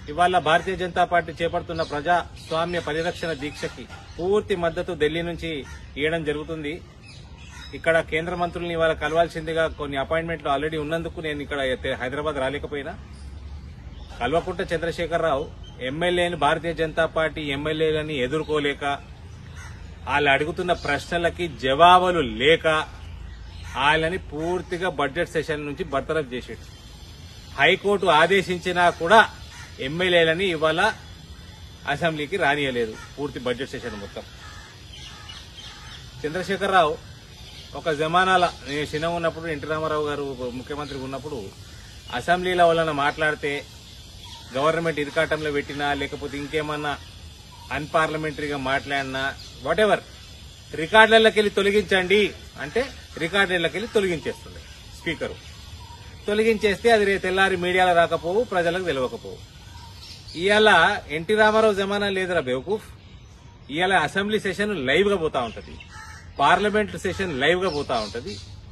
ఇవాళ భారతీయ జనతా పార్టీ చేపడుతున్న ప్రజాస్వామ్య పరిరక్షణ దీక్షకి పూర్తి మద్దతు ఢిల్లీ నుంచి ఇవ్వడం జరుగుతుంది ఇక్కడ కేంద్ర మంత్రుల్ని ఇవాళ కలవాల్సిందిగా కొన్ని అపాయింట్మెంట్లు ఆల్రెడీ ఉన్నందుకు నేను ఇక్కడ అయితే హైదరాబాద్ రాలేకపోయినా కల్వకుంట్ల చంద్రశేఖరరావు ఎమ్మెల్యేని భారతీయ జనతా పార్టీ ఎమ్మెల్యేలని ఎదుర్కోలేక వాళ్ళు అడుగుతున్న ప్రశ్నలకి జవాబులు లేక వాళ్ళని పూర్తిగా బడ్జెట్ సెషన్ నుంచి బర్తరఫ్ చేసాడు హైకోర్టు ఆదేశించినా కూడా ఎమ్మెల్యేలని ఇవాళ అసెంబ్లీకి రానియలేదు పూర్తి బడ్జెట్ సెషన్ మొత్తం చంద్రశేఖరరావు ఒక జమానాల నేను చిన్న ఉన్నప్పుడు ఎన్టీ రామారావు గారు ముఖ్యమంత్రిగా ఉన్నప్పుడు అసెంబ్లీలో వలన మాట్లాడితే గవర్నమెంట్ ఇరకాటంలో పెట్టినా లేకపోతే ఇంకేమన్నా అన్పార్లమెంటరీగా మాట్లాడినా వాట్ ఎవర్ రికార్డులకి వెళ్ళి తొలగించండి అంటే రికార్డులకి వెళ్ళి తొలగించేస్తుంది స్పీకరు తొలగించేస్తే అది రేపు తెల్లారి మీడియాలో రాకపోవు ప్రజలకు తెలియకపోవు ఇవాళ ఎన్టీ రామారావు జమానా లేదురా బేవకూఫ్ ఇవాళ అసెంబ్లీ సెషన్ లైవ్ గా పోతా ఉంటది పార్లమెంట్ సెషన్ లైవ్ గా పోతా ఉంటది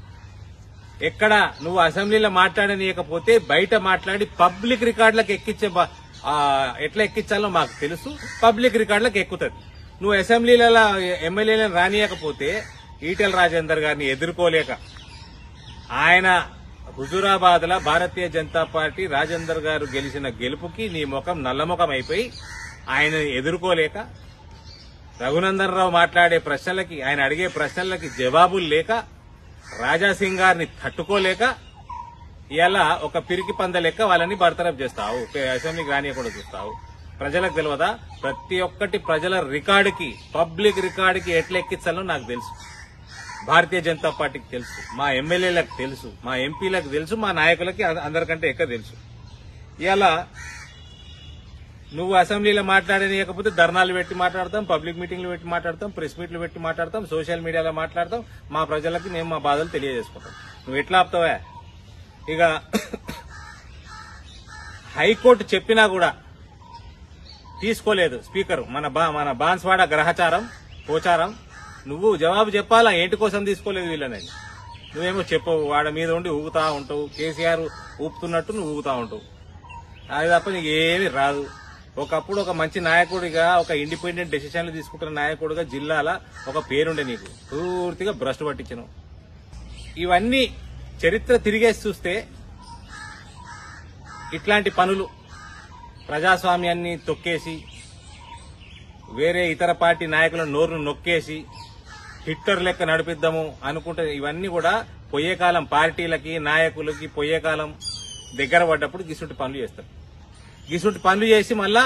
ఎక్కడ నువ్వు అసెంబ్లీలో మాట్లాడనీయకపోతే బయట మాట్లాడి పబ్లిక్ రికార్డులకు ఎక్కించే బ- ఆ, ఎట్లా ఎక్కించాలో మాకు తెలుసు పబ్లిక్ రికార్డులకు ఎక్కుతుంది నువ్వు అసెంబ్లీలలో ఎమ్మెల్యేలను రానియకపోతే ఈటెల రాజేందర్ గారిని ఎదుర్కోలేక ఆయన హుజూరాబాద్ లో భారతీయ జనతా పార్టీ రాజేందర్ గారు గెలిచిన గెలుపుకి నీ ముఖం నల్లముఖం అయిపోయి ఆయన ఎదుర్కోలేక రఘునందన్ రావు మాట్లాడే ప్రశ్నలకి ఆయన అడిగే ప్రశ్నలకి జవాబులు లేక రాజాసింగ్ గారిని తట్టుకోలేక ఇలా ఒక పిరికి పంద లెక్క వాళ్ళని బర్తరఫ్ చేస్తావు పే- అసెంబ్లీకి రానియకుండా చూస్తావు ప్రజలకు తెలియదా ప్రతి ఒక్కటి ప్రజల రికార్డుకి పబ్లిక్ రికార్డుకి ఎట్లా ఎక్కించాలో నాకు తెలుసు భారతీయ జనతా పార్టీకి తెలుసు మా ఎమ్మెల్యేలకు తెలుసు మా ఎంపీలకు తెలుసు మా నాయకులకి అ- అందరికంటే ఎక్కువ తెలుసు ఇలా నువ్వు అసెంబ్లీలో మాట్లాడనీయకపోతే ధర్నాలు పెట్టి మాట్లాడతాం పబ్లిక్ మీటింగ్లు పెట్టి మాట్లాడతాం ప్రెస్ మీట్లు పెట్టి మాట్లాడతాం సోషల్ మీడియాలో మాట్లాడతాం మా ప్రజలకి మేము మా బాధలు తెలియజేసుకుంటాం నువ్వు ఎట్లా ఆపుతావా ఇక హైకోర్టు చెప్పినా కూడా తీసుకోలేదు స్పీకర్ మన బా మన బాన్స్వాడ గ్రహచారం పోచారం నువ్వు జవాబు చెప్పాలా ఏంటి కోసం తీసుకోలేదు వీళ్ళని నువ్వేమో చెప్పవు వాడ మీద ఉండి ఊగుతా ఉంటావు కేసీఆర్ ఊపుతున్నట్టు నువ్వు ఊగుతా ఉంటావు అది తప్ప నీకు ఏమీ రాదు ఒకప్పుడు ఒక మంచి నాయకుడిగా ఒక ఇండిపెండెంట్ డెసిషన్లు తీసుకుంటున్న నాయకుడిగా జిల్లాల ఒక పేరుండే నీకు పూర్తిగా భ్రష్టు పట్టించను ఇవన్నీ చరిత్ర తిరిగేసి చూస్తే ఇట్లాంటి పనులు ప్రజాస్వామ్యాన్ని తొక్కేసి వేరే ఇతర పార్టీ నాయకుల నోరును నొక్కేసి హిట్లర్ లెక్క నడిపిద్దాము అనుకుంటే ఇవన్నీ కూడా పొయ్యే కాలం పార్టీలకి నాయకులకి పొయ్యే కాలం దగ్గర పడ్డప్పుడు గిసుంటి పనులు చేస్తారు గిసుంటి పనులు చేసి మళ్ళా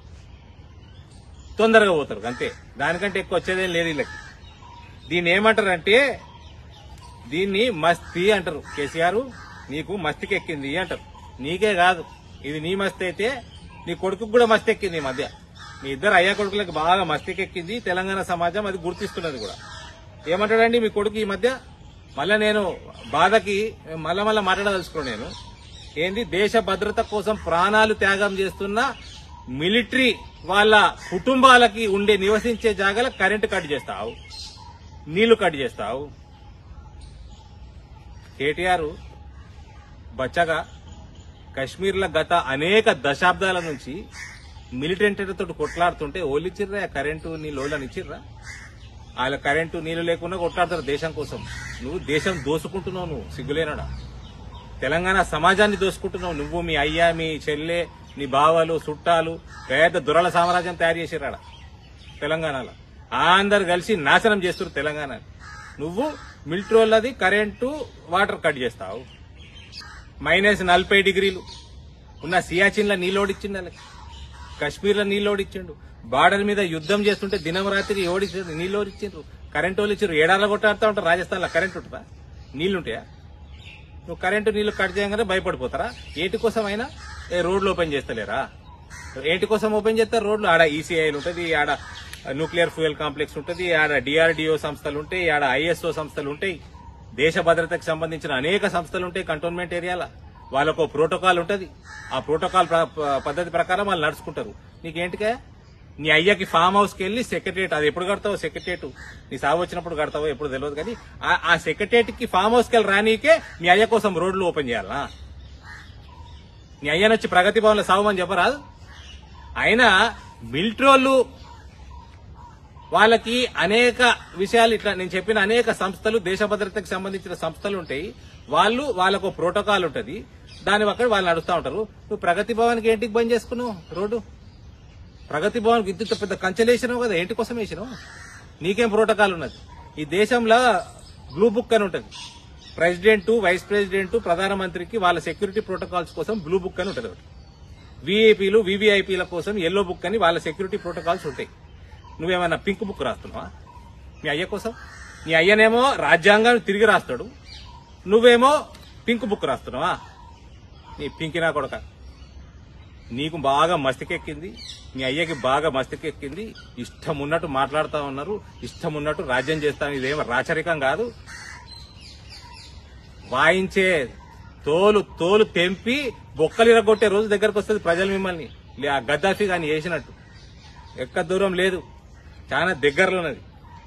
తొందరగా పోతారు అంతే దానికంటే ఎక్కువ వచ్చేదేం లేదు వీళ్ళకి దీన్ని ఏమంటారంటే దీన్ని మస్తీ అంటారు కేసీఆర్ నీకు మస్తికి ఎక్కింది అంటారు నీకే కాదు ఇది నీ మస్తి అయితే నీ కొడుకు కూడా మస్తి ఎక్కింది ఈ మధ్య మీ ఇద్దరు అయ్యా కొడుకులకు బాగా మస్తికి ఎక్కింది తెలంగాణ సమాజం అది గుర్తిస్తున్నది కూడా ఏమంటాడండి మీ కొడుకు ఈ మధ్య మళ్ళా నేను బాధకి మళ్ళా మళ్ళా మాట్లాడదలుచుకున్నాను నేను ఏంది దేశ భద్రత కోసం ప్రాణాలు త్యాగం చేస్తున్న మిలిటరీ వాళ్ళ కుటుంబాలకి ఉండే నివసించే జాగాల కరెంటు కట్ చేస్తావు నీళ్లు కట్ చేస్తావు కేటీఆర్ బచ్చగా కశ్మీర్ల గత అనేక దశాబ్దాల నుంచి మిలిటెంట్తో కొట్లాడుతుంటే ఓళ్ళిచ్చిర్రా కరెంటు నీళ్ళు ఓళ్ళని ఇచ్చిర్రా వాళ్ళ కరెంటు నీళ్లు లేకుండా కొట్లాడతారు దేశం కోసం నువ్వు దేశం దోసుకుంటున్నావు నువ్వు సిగ్గులేనడా తెలంగాణ సమాజాన్ని దోసుకుంటున్నావు నువ్వు మీ అయ్యా మీ చెల్లె నీ బావలు చుట్టాలు పేద దురల సామ్రాజ్యం తయారు చేసిరాడ తెలంగాణలో అందరు కలిసి నాశనం చేస్తున్నారు తెలంగాణ నువ్వు మిలిటరీ వాళ్ళది కరెంటు వాటర్ కట్ చేస్తావు మైనస్ నలభై డిగ్రీలు ఉన్న సియాచిన్ల నీళ్ళోడిచ్చిండు వాళ్ళకి కశ్మీర్లో నీళ్ళోడిచ్చిండు బార్డర్ మీద యుద్ధం చేస్తుంటే దినం రాత్రి ఓడిచ్చారు నీళ్ళోడిచ్చిండ్రు కరెంటు వాళ్ళు ఇచ్చారు ఏడాదిలో కొట్టాడుతూ ఉంటారు రాజస్థాన్లో కరెంట్ ఉంటుందా నీళ్లుంటాయా నువ్వు కరెంటు నీళ్లు కట్ చేయగానే భయపడిపోతారా ఏంటి కోసం అయినా ఏ రోడ్లు ఓపెన్ చేస్తలేరా ఏంటి కోసం ఓపెన్ చేస్తారు రోడ్లు ఆడ ఈసీఐలు ఉంటుంది ఆడ న్యూక్లియర్ ఫ్యూయల్ కాంప్లెక్స్ ఉంటుంది ఆడ డిఆర్డిఓ సంస్థలు ఉంటాయి ఆడ ఐఎస్ఓ సంస్థలు ఉంటాయి దేశ భద్రతకు సంబంధించిన అనేక సంస్థలు ఉంటాయి కంటోన్మెంట్ ఏరియాల వాళ్ళకు ప్రోటోకాల్ ఉంటది ఆ ప్రోటోకాల్ ప్ర- ప- పద్ధతి ప్రకారం వాళ్ళు నడుచుకుంటారు నీకేంటికే నీ అయ్యకి ఫామ్ హౌస్ కి వెళ్ళి సెక్రటరియట్ అది ఎప్పుడు కడతావు సెక్రటరియట్ నీ సాగు వచ్చినప్పుడు కడతావో ఎప్పుడు తెలియదు కానీ ఆ- ఆ సెక్రటరియట్ కి ఫామ్ హౌస్ కి వెళ్ళి రానీకే మీ అయ్య కోసం రోడ్లు ఓపెన్ చేయాలా నీ అయ్యనొచ్చి ప్రగతి భవన్ లో సావమని చెప్పరాదు అయినా మిలిటరోళ్ళు వాళ్ళకి అనేక విషయాలు ఇట్లా నేను చెప్పిన అనేక సంస్థలు దేశ భద్రతకు సంబంధించిన సంస్థలు ఉంటాయి వాళ్ళు వాళ్ళకు ప్రోటోకాల్ ఉంటది దాని ఒక్కడ వాళ్ళు నడుస్తూ ఉంటారు నువ్వు ప్రగతి భవన్కి ఏంటికి బంద్ చేసుకున్నావు రోడ్డు ప్రగతి భవన్ ఇంత పెద్ద కంచెలేసినావు కదా ఏంటి కోసం వేసినావు నీకేం ప్రోటోకాల్ ఉన్నది ఈ దేశంలో బ్లూ బుక్ అని ఉంటుంది ప్రెసిడెంట్ వైస్ ప్రెసిడెంట్ ప్రధానమంత్రికి వాళ్ళ సెక్యూరిటీ ప్రోటోకాల్స్ కోసం బ్లూ బుక్ అని ఉంటుంది ఒకటి విఐపీలు వివిఐపీల కోసం ఎల్లో బుక్ అని వాళ్ళ సెక్యూరిటీ ప్రోటోకాల్స్ ఉంటాయి నువ్వేమన్నా పింక్ బుక్ రాస్తున్నావా మీ అయ్య కోసం నీ అయ్యనేమో రాజ్యాంగాన్ని తిరిగి రాస్తాడు నువ్వేమో పింక్ బుక్ రాస్తున్నావా నీ పింకినా కొడక నీకు బాగా మస్తికెక్కింది మీ అయ్యకి బాగా మస్తికెక్కింది ఇష్టం ఉన్నట్టు మాట్లాడుతా ఉన్నారు ఇష్టం ఉన్నట్టు రాజ్యం చేస్తాను ఇదేమో రాచరికం కాదు వాయించే తోలు తోలు తెంపి బొక్కలు ఇరగొట్టే రోజు దగ్గరకు వస్తుంది ప్రజలు మిమ్మల్ని లే- ఆ గద్దాఫీ కానీ చేసినట్టు ఎక్క దూరం లేదు చాలా దగ్గరలో ఉన్నది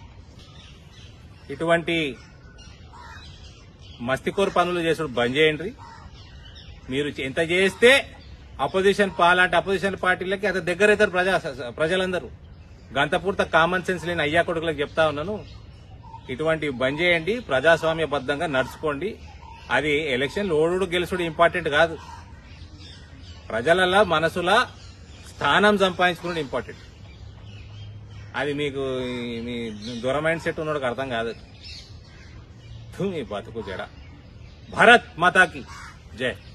ఇటువంటి మస్తికోరు పనులు చేసుడు బంద్ చేయండి మీరు ఎంత చేస్తే అపోజిషన్ పాలాంటి అపోజిషన్ పార్టీలకి అంత దగ్గర అవుతారు ప్రజా ప్రజలందరూ గంతపూర్త కామన్ సెన్స్ లేని అయ్యా కొడుకులకు చెప్తా ఉన్నాను ఇటువంటి బంద్ చేయండి ప్రజాస్వామ్యబద్ధంగా నడుచుకోండి అది ఎలక్షన్ ఓడుడు గెలుచుడు ఇంపార్టెంట్ కాదు ప్రజల మనసుల స్థానం సంపాదించుకున్నది ఇంపార్టెంట్ అది మీకు ఈ- మీ దూర మైండ్ సెట్ ఉన్నోడికి అర్థం కాదు థు, మీ బతుకు జడ భరత్ మాతాకి జై